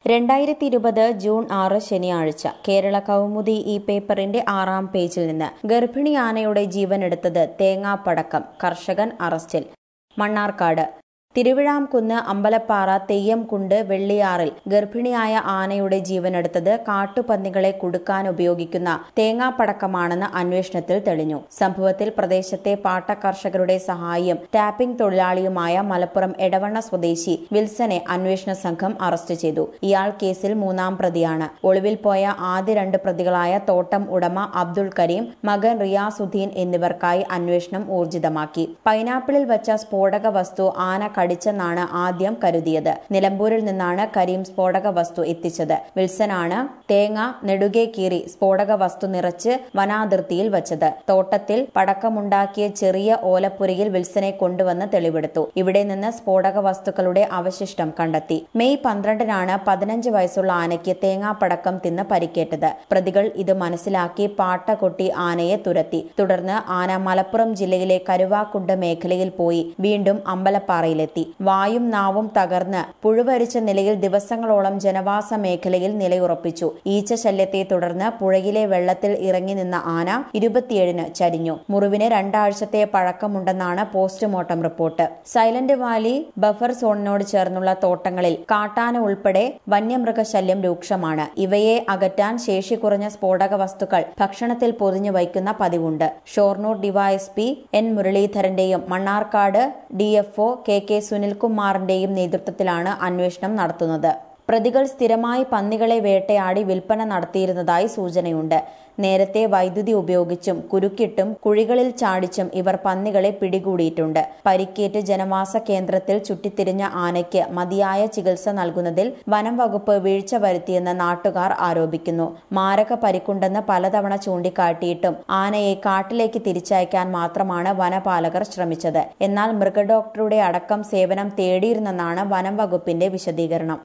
രണ്ടായിരത്തി ഇരുപത് ജൂൺ ആറ് ശനിയാഴ്ച കേരള കൗമുദി ഈ പേപ്പറിന്റെ ആറാം പേജിൽ നിന്ന് ഗർഭിണി ആനയുടെ ജീവനെടുത്തത് തേങ്ങാപ്പടക്കം കർഷകൻ അറസ്റ്റിൽ മണ്ണാർക്കാട് തിരുവിഴാംകുന്ന് അമ്പലപ്പാറ തെയ്യംകുണ്ട് വെള്ളിയാറിൽ ഗർഭിണിയായ ആനയുടെ ജീവനെടുത്തത് കാട്ടുപന്നികളെ കുടുക്കാൻ ഉപയോഗിക്കുന്ന തേങ്ങാപ്പടക്കമാണെന്ന് അന്വേഷണത്തിൽ തെളിഞ്ഞു സംഭവത്തിൽ പ്രദേശത്തെ പാട്ട കർഷകരുടെ സഹായിയും ടാപ്പിംഗ് തൊഴിലാളിയുമായ മലപ്പുറം എടവണ്ണ സ്വദേശി വിൽസനെ അന്വേഷണ സംഘം അറസ്റ്റ് ചെയ്തു ഇയാൾ കേസിൽ മൂന്നാം പ്രതിയാണ് ഒളിവിൽ പോയ ആദ്യ രണ്ട് പ്രതികളായ തോട്ടം ഉടമ അബ്ദുൾ കരീം മകൻ റിയാസുദ്ദീൻ എന്നിവർക്കായി അന്വേഷണം ഊർജിതമാക്കി പൈനാപ്പിളിൽ വച്ച സ്ഫോടക വസ്തു ആന കടിച്ചെന്നാണ് ആദ്യം കരുതിയത് നിലമ്പൂരിൽ നിന്നാണ് കരീം സ്ഫോടക വസ്തു എത്തിച്ചത് വിൽസനാണ് തേങ്ങ നെടുകെ കീറി സ്ഫോടക വസ്തു നിറച്ച് വനാതിർത്തിയിൽ വച്ചത് തോട്ടത്തിൽ പടക്കമുണ്ടാക്കിയ ചെറിയ ഓലപ്പുരയിൽ വിൽസനെ കൊണ്ടുവന്ന് തെളിവെടുത്തു ഇവിടെ നിന്ന് സ്ഫോടക വസ്തുക്കളുടെ അവശിഷ്ടം കണ്ടെത്തി മെയ് പന്ത്രണ്ടിനാണ് പതിനഞ്ച് വയസ്സുള്ള ആനയ്ക്ക് തേങ്ങാപ്പടക്കം തിന്ന് പരിക്കേറ്റത് പ്രതികൾ ഇത് മനസ്സിലാക്കി പാട്ട കൊട്ടി ആനയെ തുരത്തി തുടർന്ന് ആന മലപ്പുറം ജില്ലയിലെ കരുവാക്കുണ്ട് മേഖലയിൽ പോയി വീണ്ടും അമ്പലപ്പാറയിലെത്തി വായും നാവും തകർന്ന് പുഴുവരിച്ച നിലയിൽ ദിവസങ്ങളോളം ജനവാസ മേഖലയിൽ നിലയുറപ്പിച്ചു ഈച്ച ശല്യത്തെ തുടർന്ന് പുഴയിലെ വെള്ളത്തിൽ ഇറങ്ങി നിന്ന ആന ഇരുപത്തിയേഴിന് ചരിഞ്ഞു മുറിവിന് രണ്ടാഴ്ചത്തെ പഴക്കമുണ്ടെന്നാണ് postmortem report Silent Valley buffer സോണിനോട് ചേർന്നുള്ള തോട്ടങ്ങളിൽ കാട്ടാന ഉൾപ്പെടെ വന്യമൃഗശല്യം രൂക്ഷമാണ് ഇവയെ അകറ്റാൻ ശേഷി കുറഞ്ഞ സ്ഫോടക വസ്തുക്കൾ ഭക്ഷണത്തിൽ പൊതിഞ്ഞു വയ്ക്കുന്ന പതിവുണ്ട് ഷോർണൂർ ഡിവൈഎസ്പി എൻ മുരളീധരന്റെയും മണ്ണാർക്കാട് ഡിഎഫ്ഒ കെ കെ സുനിൽകുമാറിന്റെയും നേതൃത്വത്തിലാണ് അന്വേഷണം നടത്തുന്നത് പ്രതികൾ സ്ഥിരമായി പന്നികളെ വേട്ടയാടി വിൽപ്പന നടത്തിയിരുന്നതായി സൂചനയുണ്ട് നേരത്തെ വൈദ്യുതി ഉപയോഗിച്ചും കുരുക്കിട്ടും കുഴികളിൽ ചാടിച്ചും ഇവർ പന്നികളെ പിടികൂടിയിട്ടുണ്ട് പരിക്കേറ്റ് ജനവാസ കേന്ദ്രത്തിൽ ചുറ്റിത്തിരിഞ്ഞ ആനയ്ക്ക് മതിയായ ചികിത്സ നൽകുന്നതിൽ വനം വകുപ്പ് വീഴ്ച വരുത്തിയെന്ന് നാട്ടുകാർ ആരോപിക്കുന്നു മാരക പരിക്കുണ്ടെന്ന് പലതവണ ചൂണ്ടിക്കാട്ടിയിട്ടും ആനയെ കാട്ടിലേക്ക് തിരിച്ചയക്കാൻ മാത്രമാണ് വനപാലകർ ശ്രമിച്ചത് എന്നാൽ മൃഗഡോക്ടറുടെ അടക്കം സേവനം തേടിയിരുന്നെന്നാണ് വനം വകുപ്പിന്റെ വിശദീകരണം